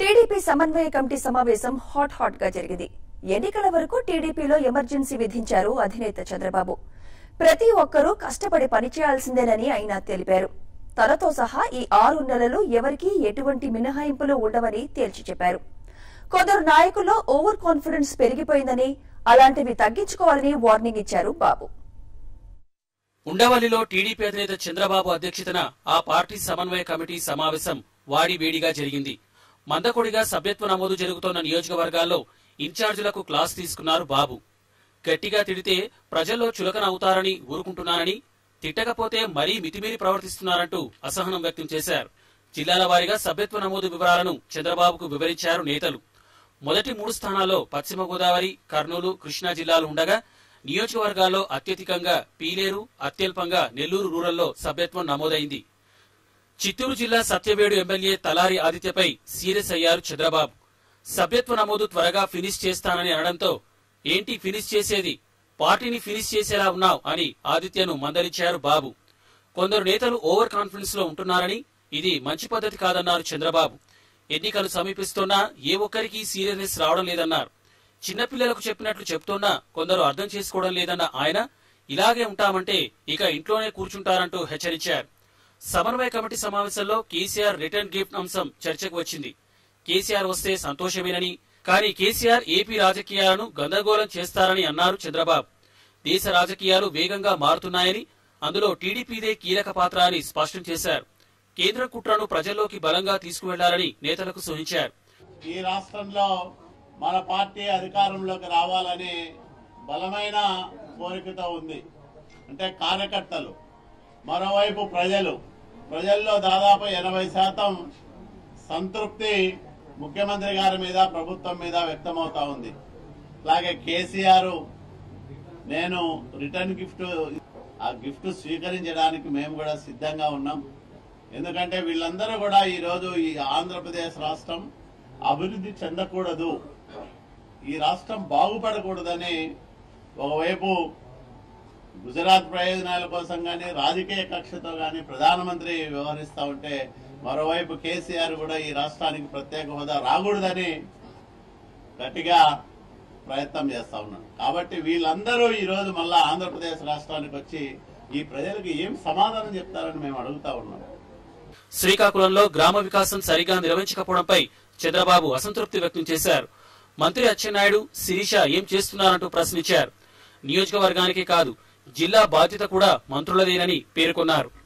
TDP సమన్వయ committee సమావేశం hot hot గా జరిగింది ఎన్నికల వరకు టీడీపీలో ఎమర్జెన్సీ విధించారు అధినేత చంద్రబాబు ప్రతి ఒక్కరూ కష్టపడి పనిచేయాల్సిందేనని ఆయన తెలిపారు తనతో సహా ఈ ఆరు నెలలు ఎవరికీ ఎటువంటి మినహాయింపులు ఉండవని తేల్చి చెప్పారు కొందరు నాయకుల్లో ఓవర్ కాన్ఫిడెన్స్ పెరిగిపోయిందని అలాంటివి తగ్గించుకోవాలని వార్నింగ్ ఇచ్చారు బాబు ఉండవల్లిలో టీడీపీ అధినేత చంద్రబాబు అధ్యక్షతన ఆ పార్టీ సమన్వయ కమిటీ సమావేశం వాడివేడిగా జరిగింది మందకొడిగా సభ్యత్వ నమోదు జరుగుతోన్న నియోజకవర్గాల్లో ఇన్ఛార్జీలకు క్లాస్ తీసుకున్నారు బాబు గట్టిగా తిడితే ప్రజల్లో చులకన అవుతారని ఊరుకుంటున్నానని తిట్టకపోతే మరీ మితిమీరి ప్రవర్తిస్తున్నారంటూ అసహనం వ్యక్తం చేశారు జిల్లాల వారీగా సభ్యత్వ నమోదు వివరాలను చంద్రబాబుకు వివరించారు నేతలు మొదటి మూడు స్థానాల్లో పశ్చిమ గోదావరి కర్నూలు కృష్ణా జిల్లాలు ఉండగా నియోజకవర్గాల్లో అత్యధికంగా పీలేరు అత్యల్పంగా నెల్లూరు రూరల్లో సభ్యత్వం నమోదైంది చిత్తూరు జిల్లా సత్యవేడు ఎమ్మెల్యే తలారి ఆదిత్యపై సీరియస్ అయ్యారు చంద్రబాబు సభ్యత్వ నమోదు త్వరగా ఫినిష్ చేస్తానని అనడంతో ఏంటి ఫినిష్ చేసేది పార్టీని ఫినిష్ చేసేలా ఉన్నావు అని ఆదిత్యను మందలించారు బాబు కొందరు నేతలు ఓవర్ కాన్ఫిడెన్స్ లో ఉంటున్నారని ఇది మంచి పద్ధతి కాదన్నారు చంద్రబాబు ఎన్నికలు సమీపిస్తున్నా ఏ ఒక్కరికి సీరియస్నెస్ రావడం లేదన్నారు చిన్నపిల్లలకు చెప్పినట్లు చెప్తున్నా కొందరు అర్థం చేసుకోవడం లేదన్న ఆయన ఇలాగే ఉంటామంటే ఇక ఇంట్లోనే కూర్చుంటారంటూ హెచ్చరించారు సమన్వయ కమిటీ సమావేశంలో కేసీఆర్ రిటర్న్ గిఫ్ట్ అంశం చర్చకు వచ్చింది కేసీఆర్ వస్తే సంతోషమేనని కానీ కేసీఆర్ ఏపీ రాజకీయాలను గందరగోళం చేస్తారని అన్నారు చంద్రబాబు దేశ రాజకీయాలు వేగంగా మారుతున్నాయని అందులో టీడీపీదే కీలక పాత్ర అని స్పష్టం చేశారు కేంద్ర కుట్రను ప్రజల్లోకి బలంగా తీసుకువెళ్లాలని నేతలకు సూచించారు ఈ రాష్ట్రంలో మన పార్టీ అధికారంలోకి రావాలని బలమైన కోరికతో ఉంది అంటే కార్యకర్తలు మరోవైపు ప్రజలు ప్రజల్లో దాదాపు ఎనభై శాతం సంతృప్తి ముఖ్యమంత్రి గారి మీద ప్రభుత్వం మీద వ్యక్తమవుతా ఉంది అలాగే కేసీఆర్ నేను రిటర్న్ గిఫ్ట్ ఆ గిఫ్ట్ స్వీకరించడానికి మేము కూడా సిద్ధంగా ఉన్నాం ఎందుకంటే వీళ్ళందరూ కూడా ఈరోజు ఈ ఆంధ్రప్రదేశ్ రాష్ట్రం అభివృద్ధి చెందకూడదు ఈ రాష్ట్రం బాగుపడకూడదని ఒకవైపు గుజరాత్ ప్రయోజనాల కోసం కానీ రాజకీయ కక్షతో కానీ ప్రధానమంత్రి వ్యవహరిస్తూ ఉంటే మరోవైపు కేసీఆర్ కూడా ఈ రాష్ట్రానికి ప్రత్యేక హోదా రాకూడదని గట్టిగా ప్రయత్నం చేస్తా ఉన్నాడు కాబట్టి వీళ్ళందరూ ఈ రోజు మళ్ళా ఆంధ్రప్రదేశ్ రాష్ట్రానికి వచ్చి ఈ ప్రజలకు ఏం సమాధానం చెప్తారని మేము అడుగుతా ఉన్నాం శ్రీకాకుళంలో గ్రామ వికాసం సరిగా నిర్వహించకపోవడంపై చంద్రబాబు అసంతృప్తి వ్యక్తం చేశారు మంత్రి అచ్చెన్నాయుడు శిరీష ఏం చేస్తున్నారంటూ ప్రశ్నించారు నియోజకవర్గానికే కాదు జిల్లా బాధ్యత కూడా మంత్రులదేనని పేర్కొన్నారు